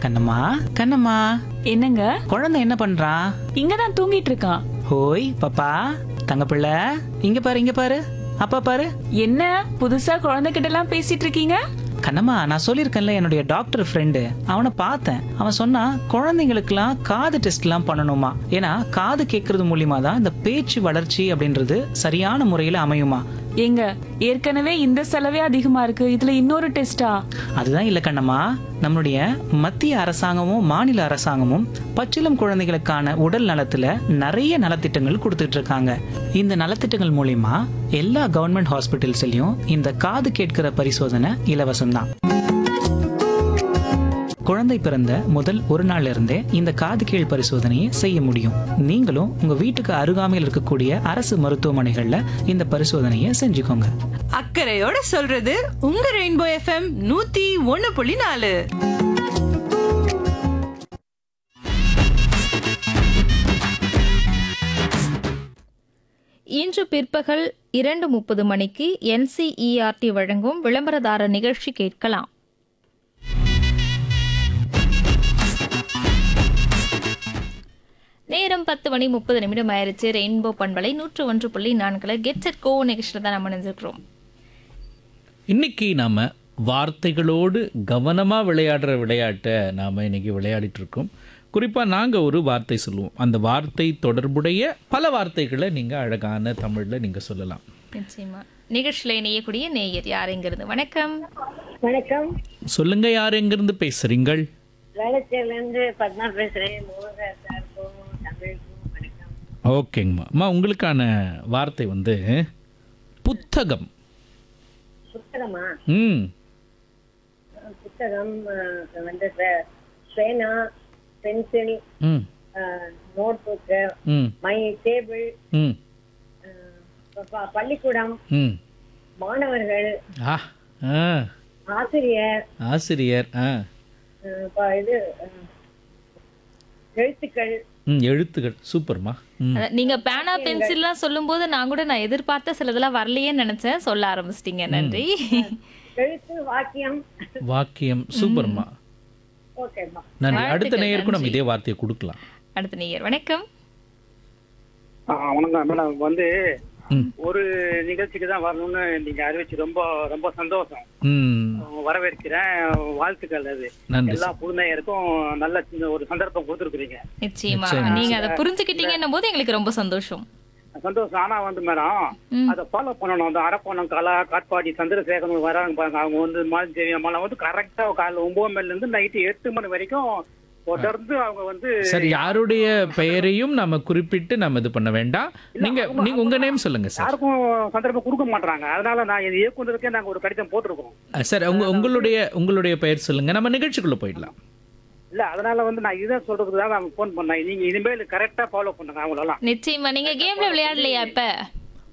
கண்ணம்மா கண்ணம்மா என்னங்க குழந்தை என்ன பண்றான் இங்கதான் தூங்கிட்டு இருக்கான் ஹோய் பாப்பா தங்கப்பிள்ளை இங்க பாரு இங்க பாரு அப்பா பாரு என்ன புதுசா குழந்தைகிட்ட எல்லாம் பேசிட்டு இருக்கீங்க கண்ணம்மா நான் சொல்லியிருக்கேன்ல என்னுடைய டாக்டர் ஃப்ரெண்டு அவனை பார்த்தேன் அவன் சொன்னா குழந்தைங்களுக்குலாம் காது டெஸ்ட்லாம் பண்ணணுமா ஏன்னா காது கேட்கறது மூலியமா தான் இந்த பேச்சு வளர்ச்சி அப்படின்றது சரியான முறையில் அமையுமா ஏங்க ஏற்கனவே இந்த செலவே அதிகமா இருக்கு இதுல இன்னொரு டெஸ்டா அதுதான் இல்லை கண்ணம்மா நம்மளுடைய மத்திய அரசாங்கமும் மாநில அரசாங்கமும் பச்சிளம் குழந்தைகளுக்கான உடல் நலத்துல நிறைய நலத்திட்டங்கள் கொடுத்துட்டு இருக்காங்க இந்த நலத்திட்டங்கள் மூலியமா எல்லா கவர்மெண்ட் ஹாஸ்பிட்டல்ஸ்லயும் இந்த காது கேட்கிற பரிசோதனை இலவசம்தான் குழந்தை பிறந்த முதல் ஒரு நாள்ல இருந்தே இந்த காது கீழ் பரிசோதனையை செய்ய முடியும் நீங்களும் உங்க வீட்டுக்கு அருகாமையில் இருக்கக்கூடிய அரசு மருத்துவமனைகள்ல இந்த பரிசோதனையை செஞ்சுக்கோங்க அக்கறையோட சொல்றது உங்க ரெயின்போ எஃப்எம் நூத்தி ஒண்ணு புள்ளி நாலு இன்று பிற்பகல் இரண்டு முப்பது மணிக்கு என்சிஇஆர்டி வழங்கும் விளம்பரதார நிகழ்ச்சி கேட்கலாம் நேரம் பத்து மணி முப்பது நிமிடம் ஆயிருச்சு ரெயின்போ பண்பலை நூற்று ஒன்று புள்ளி நான்குல கெட் செட் கோ நிகழ்ச்சியில் தான் நம்ம நினைச்சிருக்கிறோம் இன்னைக்கு நாம் வார்த்தைகளோடு கவனமாக விளையாடுற விளையாட்டை நாம் இன்னைக்கு விளையாடிட்டு இருக்கோம் குறிப்பாக நாங்கள் ஒரு வார்த்தை சொல்லுவோம் அந்த வார்த்தை தொடர்புடைய பல வார்த்தைகளை நீங்கள் அழகான தமிழில் நீங்கள் சொல்லலாம் நிச்சயமா நிகழ்ச்சியில் இணையக்கூடிய நேயர் யாருங்கிறது வணக்கம் வணக்கம் சொல்லுங்க யார் எங்கிருந்து பேசுறீங்கள் வேளச்சேரில இருந்து பத்மா பேசுறேன் மோகன் சாருக்கும் தமிழுக்கும் வணக்கம் ஓகேங்கம்மா அம்மா உங்களுக்கான வார்த்தை வந்து புத்தகம் புத்தகமா ம் புத்தகம் அஹ், வந்து பே- பேனா பென்சில் ம் நோட் புக்கு ம் மை டேபிள் ம் பள்ளிக்கூடம் ம் மாணவர்கள் ஆ ஆ ஆசிரியர் ஆசிரியர் ஆ அஹ், ப- இது அஹ், எழுத்துக்கள் ம் எழுத்துக்கள் சூப்பர்மா ம் அதான் நீங்க பேனா பென்சில்லாம் சொல்லும்போது நான் கூட நான் எதிர்பார்த்த சிலதெல்லாம் வரலையேன்னு நினைச்சேன் சொல்ல ஆரம்பிச்சிட்டீங்க நன்றி எழுத்து வாக்கியம் வாக்கியம் சூப்பர்மா ஓகேம்மா நன்றி அடுத்த நேயருக்கும் நம்ம இதே வார்த்தையை கொடுக்கலாம் அடுத்த நேயர் வணக்கம் ஆ, வணக்கம் மேடம் வந்து ம். ஒரு நிகழ்ச்சிக்கு தான் வரணும்னு நீங்க அறிவிச்சு ரொம்ப ரொம்ப சந்தோஷம் ம் வரவேற்கிறேன் வாழ்த்துக்கள் அது நன்றி எல்லா புதுநேயருக்கும் நல்ல சின்ன ஒரு சந்தர்ப்பம் கொடுத்துருக்குறீங்க நிச்சயமா நிச்சயமா. நீங்க அதை புரிஞ்சுக்கிட்டீங்கன்னும் போது எங்களுக்கு ரொம்ப சந்தோஷம் சந்தோஷம் ஆனா வந்து மேடம் அதை ஃபாலோ பண்ணணும் அந்த அரப்பணம் கலா காட்பாடி சந்திரசேகரன் வராங்க பாருங்க அவங்க வந்து மாலி அம்மாலாம் வந்து கரெக்டா காலைல ஒன்பது மணில இருந்து நைட்டு எட்டு மணி வரைக்கும் தொடர்ந்து அவங்க வந்து சரி யாருடைய பெயரையும் நம்ம குறிப்பிட்டு நம்ம இது பண்ண வேண்டாம் நீங்க நீங்க உங்க நேம் சொல்லுங்க சார் யாருக்கும் சந்தர்ப்பம் கொடுக்க மாட்டாங்க அதனால நான் இது இயக்குனருக்கே நாங்க ஒரு கடிதம் போட்டிருக்கோம் அஹ் சார் உங்க உங்களுடைய உங்களுடைய பெயர் சொல்லுங்க நம்ம நிகழ்ச்சிக்குள்ள போயிடலாம் இல்ல அதனால வந்து நான் இதுதான் சொல்றதுக்கு தான் நான் ஃபோன் பண்ணேன் நீங்க இனிமேல் கரெக்டா ஃபாலோ பண்ணுங்க அவங்களெல்லாம் நிச்சயமா நீங்க கேம்ல விளையாடலையா இப்ப